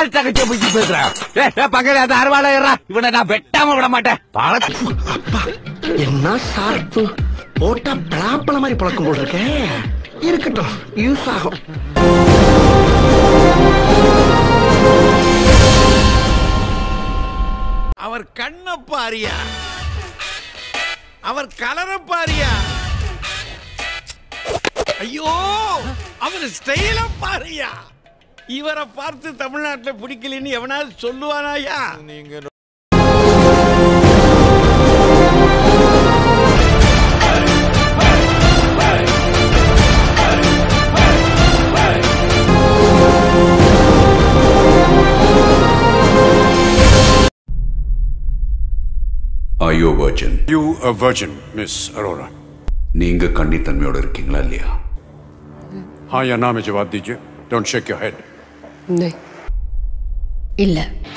யார் தங்கச்சியை பத்தி பேசுறேன் ஏ, ஏ, பக்கத்துல அந்த அறுவாலை ஏறா இவனை நான் வெட்டாம விட மாட்டேன் பழத்து அப்பா என்ன சார்பு போட்டா பலாப்பழ மாதிரி பழக்கம் போல் இருக்கே இருக்கட்டும் யூஸ் ஆகும் அவர் கண்ண பாரியா அவர் கலர பாரியா ஐயோ அவர் ஸ்டைல பாரியா இவரை பார்த்து தமிழ்நாட்டுல பிடிக்கலன்னு எவனாவது சொல்லுவானாயா நீங்க Are you a virgin? You a virgin, Miss Aurora. நீங்க கன்னித்தன்மையோட இருக்கீங்களா இல்லையா हाँ या ना में जवाब दीजिए डोंट शेक योर हेड नहीं இல்ல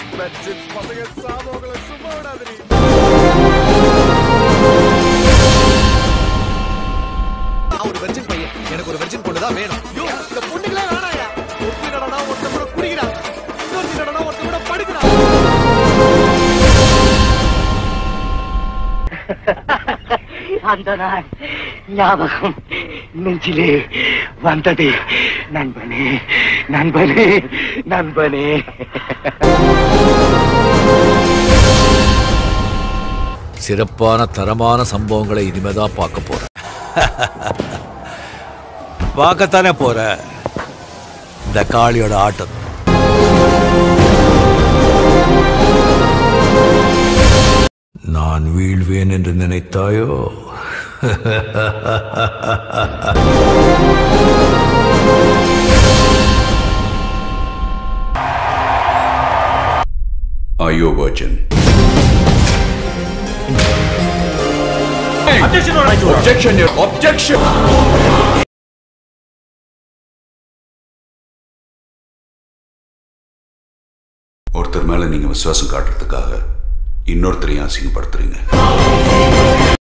ஒரு வெர்ஜின் பையன் எனக்கு ஒரு வெர்ஜின் பொண்ணு தான் வேணும் இந்த பொண்ணுங்களே வேணாயா ஒருத்தி கடனா ஒருத்த கூட குடிக்கிறான் இன்னொருத்தி கடனா ஒருத்த கூட படிக்கிறான் அந்த நாள் ஞாபகம் நெஞ்சிலே வந்தது நண்பனே நண்பனே நண்பனே சிறப்பான தரமான சம்பவங்களை இனிமேதான் பார்க்க போறேன் பார்க்கத்தானே போற இந்த காளியோட ஆட்டம் நான் வீழ்வேன் என்று நினைத்தாயோ Are you a virgin? Objection, your objection! ஒருத்தர் மேல நீங்க விசுவாசம் காட்டுறதுக்காக இன்னொருத்தரையும் அசிங்கப்படுத்துறீங்க